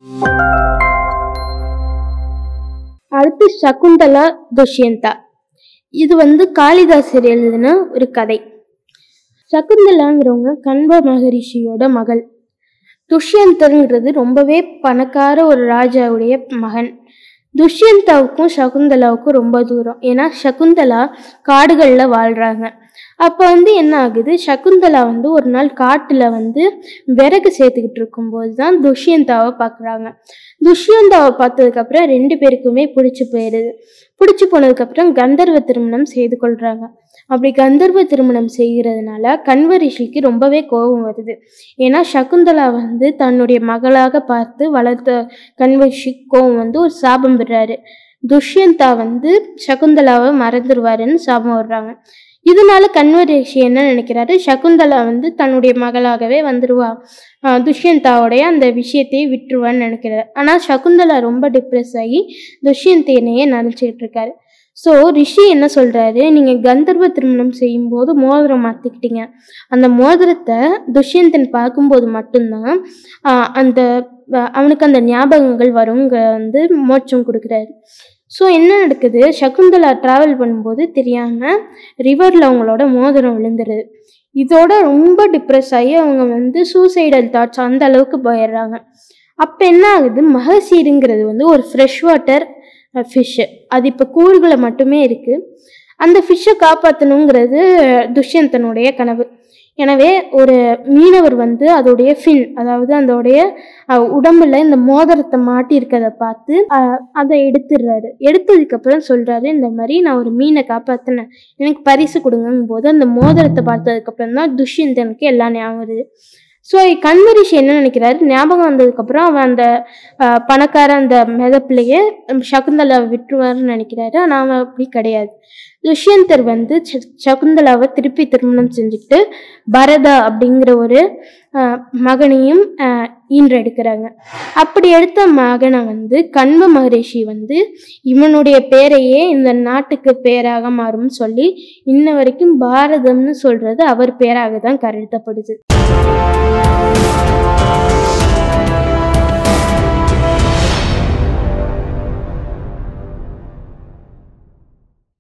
அடுத்து சகுந்தலா துஷ்யந்தா இது வந்து காளிதாசர் எழுதின ஒரு கதை சகுந்தலாங்கிறவங்க கண்வ மகரிஷியோட மகள் துஷ்யந்தருங்கிறது ரொம்பவே பணக்கார ஒரு ராஜாவுடைய மகன் துஷ்யந்தாவுக்கும் சகுந்தலாவுக்கும் ரொம்ப தூரம் ஏன்னா சகுந்தலா காடுகளில் வாழ்கிறாங்க அப்போ வந்து என்ன ஆகுது சகுந்தலா வந்து ஒரு நாள் காட்டில் வந்து விறகு சேர்த்துக்கிட்டு இருக்கும்போது தான் துஷ்யந்தாவை பார்க்குறாங்க துஷ்யந்தாவை பார்த்ததுக்கப்புறம் ரெண்டு பேருக்குமே பிடிச்சி போயிடுது பிடிச்சி போனதுக்கப்புறம் கந்தர்வ திருமணம் செய்து கொள்கிறாங்க அப்படி கந்தர்வ திருமணம் செய்கிறதுனால கண்வ ரிஷிக்கு ரொம்பவே கோபம் வருது ஏன்னா சகுந்தலா வந்து தன்னுடைய மகளாக பார்த்து வளர்த்த கண்வ ரிஷி கோபம் வந்து ஒரு சாபம் விடுறாரு துஷ்யந்தா வந்து சகுந்தலாவை மறந்துடுவாருன்னு சாபம் விடுறாங்க இதனால கண்வ ரிஷி என்ன நினைக்கிறாரு சகுந்தலா வந்து தன்னுடைய மகளாகவே வந்துடுவா ஆஹ் துஷ்யந்தாவுடைய அந்த விஷயத்தையே விட்டுருவான்னு நினைக்கிறாரு ஆனால் சகுந்தலா ரொம்ப டிப்ரெஸ் ஆகி துஷ்யந்தேனையே நினச்சிக்கிட்டு இருக்காரு ஸோ ரிஷி என்ன சொல்கிறாரு நீங்கள் கந்தர்வ திருமணம் செய்யும்போது மோதிரம் மாற்றிக்கிட்டீங்க அந்த மோதிரத்தை துஷ்யந்தன் பார்க்கும்போது மட்டும்தான் ஆஹ் அந்த அஹ் அவனுக்கு அந்த ஞாபகங்கள் வருங்க வந்து மோட்சம் கொடுக்குறாரு ஸோ என்ன நடக்குது சகுந்தலா ட்ராவல் பண்ணும்போது தெரியாமல் ரிவரில் அவங்களோட மோதிரம் விழுந்துருது இதோட ரொம்ப டிப்ரெஸ் ஆகி அவங்க வந்து சூசைடல் தாட்ஸ் அந்த அளவுக்கு போயிடுறாங்க அப்போ என்ன ஆகுது மகசீருங்கிறது வந்து ஒரு ஃப்ரெஷ் வாட்டர் ஃபிஷ்ஷு அது இப்போ கூறுகளை மட்டுமே இருக்குது அந்த ஃபிஷ்ஷை காப்பாற்றணுங்கிறது துஷ்யந்தனுடைய கனவு எனவே ஒரு மீனவர் வந்து அதோடைய ஃபின் அதாவது அதோடைய அஹ், உடம்புல இந்த மோதிரத்தை மாட்டி இருக்கிறத பார்த்து அஹ், அதை எடுத்துடுறாரு எடுத்ததுக்கப்புறம் சொல்கிறாரு இந்த மாதிரி நான் ஒரு மீனை காப்பாற்றினேன் எனக்கு பரிசு கொடுங்கும் போது அந்த மோதிரத்தை பார்த்ததுக்கப்புறம் தான் துஷ்யந்தனுக்கு எல்லாம் ஞாபகம் வருது ஸோ கண்மரிஷி என்ன நினைக்கிறாரு ஞாபகம் வந்ததுக்கப்புறம் அவன் அந்த அஹ், பணக்கார அந்த மெதப்பிள்ளைய சகுந்தலாவை விட்டுருவாருன்னு நினைக்கிறாரு ஆனால் அவன் அப்படி கிடையாது துஷ்யந்தர் வந்து ச- சகுந்தலாவை திருப்பி திருமணம் செஞ்சுக்கிட்டு பரதா அப்படிங்கிற ஒரு அஹ், மகனையும் அஹ், ஈன்றெடுக்கிறாங்க அப்படி எடுத்த மகனை வந்து கண்வ மகரிஷி வந்து இவனுடைய பேரையே இந்த நாட்டுக்கு பேராக மாறும்னு சொல்லி இன்ன வரைக்கும் பாரதம்னு சொல்றது அவர் பேராக தான் கருதப்படுது